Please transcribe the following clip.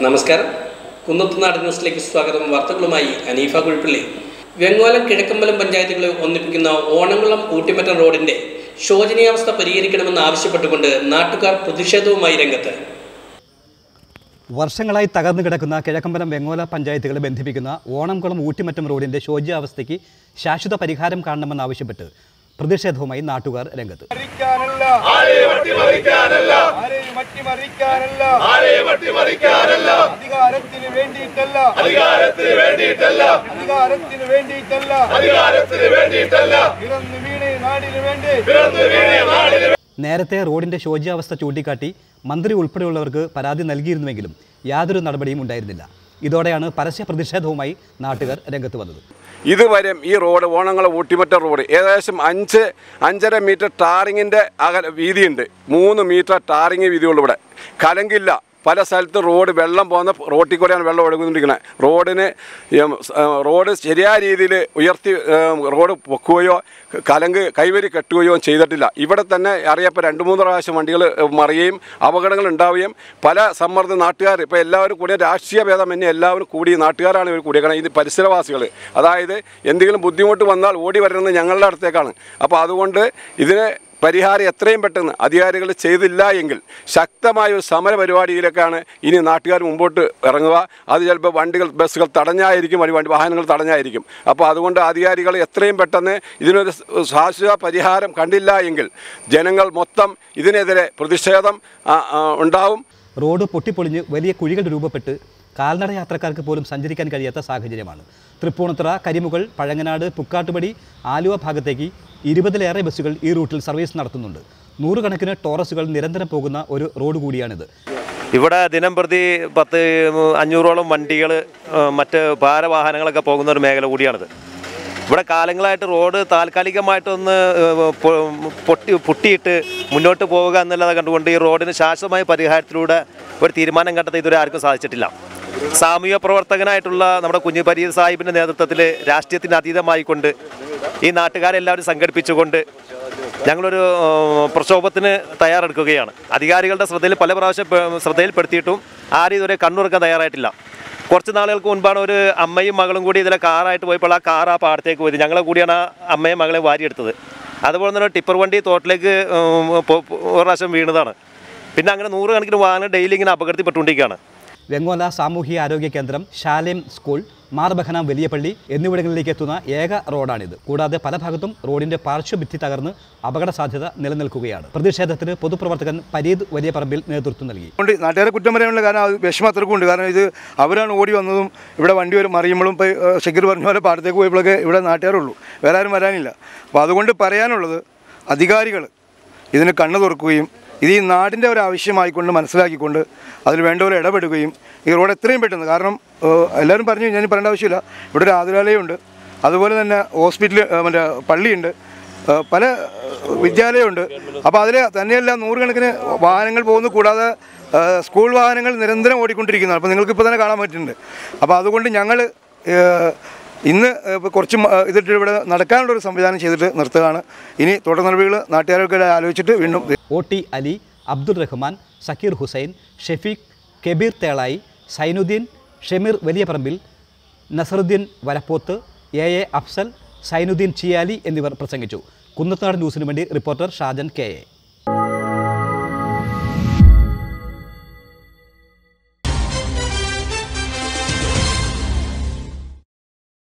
നമസ്കാരം കുന്നത്തുനാട് ന്യൂസിലേക്ക് സ്വാഗതം വാർത്തകളുമായി അനീഫ കുഴിപ്പള്ളി വെങ്ങോലം കിഴക്കമ്പലം പഞ്ചായത്തുകളെ ഒന്നിപ്പിക്കുന്ന ഓണംകുളം ഊട്ടിമറ്റം റോഡിന്റെ ശോചനീയാവസ്ഥ പരിഹരിക്കണമെന്ന് ആവശ്യപ്പെട്ടുകൊണ്ട് നാട്ടുകാർ പ്രതിഷേധവുമായി രംഗത്ത് വർഷങ്ങളായി തകർന്നു കിടക്കുന്ന കിഴക്കമ്പലം വെങ്ങോല പഞ്ചായത്തുകളെ ബന്ധിപ്പിക്കുന്ന ഓണംകുളം ഊട്ടിമറ്റം റോഡിന്റെ ശോച്യാവസ്ഥയ്ക്ക് ശാശ്വത പരിഹാരം കാണണമെന്നാവശ്യപ്പെട്ട് പ്രതിഷേധവുമായി നാട്ടുകാർ രംഗത്ത് മറിക്കാനല്ല ആരെയും അട്ടിമറിക്കാനല്ല ആരെയും അട്ടിമറിക്കാനല്ല അധികാരത്തിന് വേണ്ടിയിട്ടല്ല അധികാരത്തിന് വേണ്ടിയിട്ടല്ല അധികാരത്തിന് വേണ്ടിയിട്ടല്ല അധികാരത്തിന് വേണ്ടിയിട്ടല്ല പിറന്നു വീണേ നാടിന് വേണ്ടി പിറന്നു വീണേ നാടിന് നേരത്തെ റോഡിന്റെ ശോച്യാവസ്ഥ ചൂണ്ടിക്കാട്ടി മന്ത്രി ഉൾപ്പെടെയുള്ളവർക്ക് പരാതി നൽകിയിരുന്നുവെങ്കിലും യാതൊരു നടപടിയും ഉണ്ടായിരുന്നില്ല ഇതോടെയാണ് പരസ്യ പ്രതിഷേധവുമായി നാട്ടുകാർ രംഗത്ത് വന്നത് ഇതുവരെ ഈ റോഡ് ഓണങ്ങളെ ഊട്ടിമറ്റ റോഡ് ഏകദേശം അഞ്ച് അഞ്ചര മീറ്റർ ടാറിങ്ങിൻ്റെ അക വീതിയുണ്ട് മൂന്ന് മീറ്റർ ടാറിങ് വീതിയുള്ളൂ ഇവിടെ കലങ്കില്ല പല സ്ഥലത്തും റോഡ് വെള്ളം പോകുന്ന റോട്ടിൽ കൂടെയാണ് വെള്ളം ഒഴുകുന്നിരിക്കുന്നത് റോഡിന് ഉം, സ്, ആ, റോഡ് ശരിയായ രീതിയിൽ ഉയർത്തി ഉം, റോഡ് പൊക്കുകയോ കലങ്ക് കൈവരി കെട്ടുകയോ ചെയ്തിട്ടില്ല ഇവിടെ തന്നെ അറിയപ്പോൾ രണ്ട് മൂന്ന് പ്രാവശ്യം വണ്ടികൾ മറിയുകയും അപകടങ്ങൾ ഉണ്ടാവുകയും പല സമ്മർദ്ദ നാട്ടുകാർ ഇപ്പോൾ എല്ലാവരും കൂടിയ രാഷ്ട്രീയ ഭേദമന്യേ എല്ലാവരും കൂടി നാട്ടുകാരാണ് ഇവർ കൂടിയത് കാരണം ഇത് പരിസരവാസികൾ അതായത് എന്തെങ്കിലും ബുദ്ധിമുട്ട് വന്നാൽ ഓടി വരുന്നത് ഞങ്ങളുടെ അടുത്തേക്കാണ് അപ്പോൾ അതുകൊണ്ട് ഇതിന് പരിഹാരം എത്രയും പെട്ടെന്ന് അധികാരികൾ ചെയ്തില്ല എങ്കിൽ ശക്തമായ ഒരു സമര പരിപാടിയിലേക്കാണ് ഇനി നാട്ടുകാർ മുമ്പോട്ട് ഇറങ്ങുക അത് ചിലപ്പോൾ വണ്ടികൾ ബസ്സുകൾ തടഞ്ഞായിരിക്കും വഴി വണ്ടി വാഹനങ്ങൾ തടഞ്ഞായിരിക്കും അപ്പോൾ അതുകൊണ്ട് അധികാരികൾ എത്രയും പെട്ടെന്ന് ഇതിനൊരു ശാശ്വത പരിഹാരം കണ്ടില്ല എങ്കിൽ ജനങ്ങൾ മൊത്തം ഇതിനെതിരെ പ്രതിഷേധം ആ, ആ, ഉണ്ടാവും റോഡ് പൊട്ടിപ്പൊളിഞ്ഞ് വലിയ കുഴികൾ രൂപപ്പെട്ട് കാൽനട യാത്രക്കാർക്ക് പോലും സഞ്ചരിക്കാൻ കഴിയാത്ത സാഹചര്യമാണ് തൃപ്പൂണിത്തുറ കരിമുകൾ പഴങ്ങനാട് പുക്കാട്ടുപടി ആലുവ ഭാഗത്തേക്ക് ഇരുപതിലേറെ ബസ്സുകൾ ഈ റൂട്ടിൽ സർവീസ് നടത്തുന്നുണ്ട് നൂറുകണക്കിന് ടോറസുകൾ നിരന്തരം പോകുന്ന ഒരു റോഡ് കൂടിയാണിത് ഇവിടെ ദിനം പ്രതി പത്ത് അഞ്ഞൂറോളം വണ്ടികൾ മറ്റ് ഭാരവാഹനങ്ങളൊക്കെ പോകുന്ന ഒരു മേഖല കൂടിയാണിത് ഇവിടെ കാലങ്ങളായിട്ട് റോഡ് താൽക്കാലികമായിട്ടൊന്ന് ഏഹ്, പൊ- പൊട്ടി പൊട്ടിയിട്ട് മുന്നോട്ട് പോവുക എന്നുള്ളത് കണ്ടുകൊണ്ട് ഈ റോഡിന് ശാശ്വതമായ പരിഹാരത്തിലൂടെ ഒരു തീരുമാനം കണ്ടെത്താൻ ഇതുവരെ ആർക്കും സാധിച്ചിട്ടില്ല സാമൂഹ്യ പ്രവർത്തകനായിട്ടുള്ള നമ്മുടെ കുഞ്ഞു പരീർ സാഹിബിൻ്റെ നേതൃത്വത്തിൽ രാഷ്ട്രീയത്തിന് അതീതമായിക്കൊണ്ട് ഈ നാട്ടുകാരെല്ലാവരും സംഘടിപ്പിച്ചുകൊണ്ട് ഞങ്ങളൊരു ഏഹ്, പ്രക്ഷോഭത്തിന് തയ്യാറെടുക്കുകയാണ് അധികാരികളുടെ ശ്രദ്ധയിൽ പല പ്രാവശ്യം പെ- ശ്രദ്ധയിൽപ്പെടുത്തിയിട്ടും ആരും ഇതുവരെ കണ്ണുറക്കാൻ തയ്യാറായിട്ടില്ല കുറച്ച് നാളുകൾക്ക് മുൻപാണ് ഒരു അമ്മയും മകളും കൂടി ഇതിലെ കാറായിട്ട് പോയപ്പോൾ ആ കാർ ആ പാടത്തേക്ക് പോയത് ഞങ്ങളെ കൂടിയാണ് ആ അമ്മയും മകളെ വാരിയെടുത്തത് അതുപോലെ തന്നെ ടിപ്പർ വണ്ടി തോട്ടിലേക്ക് ഉം, പോ- പോ- ഒരു പ്രാവശ്യം വീണതാണ് പിന്നെ അങ്ങനെ നൂറുകണക്കിന് വാഹനം ഡെയിലി ഇങ്ങനെ അപകടത്തിൽപ്പെട്ടുകൊണ്ടിരിക്കുകയാണ് വെങ്ങോല സാമൂഹിക ആരോഗ്യ കേന്ദ്രം ശാലേം സ്കൂൾ മാർബഹന വലിയപള്ളി എന്നിവിടങ്ങളിലേക്ക് എത്തുന്ന ഏക റോഡാണിത് കൂടാതെ പല ഭാഗത്തും റോഡിന്റെ പാർശ്വഭിത്തി തകർന്ന് അപകട സാധ്യത നിലനിൽക്കുകയാണ് പ്രതിഷേധത്തിന് പൊതുപ്രവർത്തകൻ പരീദ് വലിയ പറമ്പിൽ നേതൃത്വം നൽകി കൊണ്ട് നാട്ടുകാരെ കുറ്റം പറയാനുള്ള കാരണം അത് വിഷമം അത്രക്കും ഉണ്ട് കാരണം ഇത് അവരാണ് ഓടി വന്നതും ഇവിടെ വണ്ടി വരെ മറിയുമ്പോഴും ഇപ്പോൾ ഷെക്കർ പറഞ്ഞ പോലെ പാടത്തേക്ക് പോയപ്പോഴൊക്കെ ഇവിടെ നാട്ടുകാരുള്ളൂ വേറെ ആരും വരാനില്ല അപ്പോൾ അതുകൊണ്ട് പറയാനുള്ളത് അധികാരികൾ ഇതിന് കണ്ണു തുറക്കുകയും ഇത് ഈ നാടിൻ്റെ ഒരു ആവശ്യമായിക്കൊണ്ട് മനസ്സിലാക്കിക്കൊണ്ട് അതിൽ വേണ്ടവരെ ഇടപെടുകയും ഈ റോഡ് എത്രയും പെട്ടെന്ന് കാരണം ഏഹ്, എല്ലാവരും പറഞ്ഞു ഞാൻ പറയേണ്ട ആവശ്യമില്ല ഇവിടെ ഒരു ആതുരാലയമുണ്ട് അതുപോലെ തന്നെ ഹോസ്പിറ്റൽ മറ്റേ പള്ളിയുണ്ട് ഏഹ്, പല ഏഹ്, വിദ്യാലയമുണ്ട് അപ്പോൾ അതിൽ തന്നെയല്ല നൂറുകണക്കിന് വാഹനങ്ങൾ പോകുന്നു കൂടാതെ ഏഹ്, സ്കൂൾ വാഹനങ്ങൾ നിരന്തരം ഓടിക്കൊണ്ടിരിക്കുന്നതാണ് അപ്പോൾ നിങ്ങൾക്ക് ഇപ്പോൾ തന്നെ കാണാൻ പറ്റുന്നുണ്ട് അപ്പോൾ അതുകൊണ്ട് ഞങ്ങൾ ഇന്ന് ഇപ്പോൾ കുറച്ച് മ- ഇതിട്ട് ഇവിടെ നടക്കാനുള്ള ഒരു സംവിധാനം ചെയ്തിട്ട് നിർത്തുകയാണ് ഇനി തുടർ നടപടികൾ നാട്ടുകാരൊക്കെ ആലോചിച്ചിട്ട് വീണ്ടും O T Ali Abdul Rahman Zakir Hussain Shafeeq Kabeer Thelayi Zainuddin Shameer Valiyaparambil Nasaruddin Valappoth A A Afsal Zainuddin Chiyali എന്നിവർ പ്രസംഗിച്ചു കുന്നത്താട് ന്യൂസിനു വേണ്ടി റിപ്പോർട്ടർ ഷാജൻ കെ എ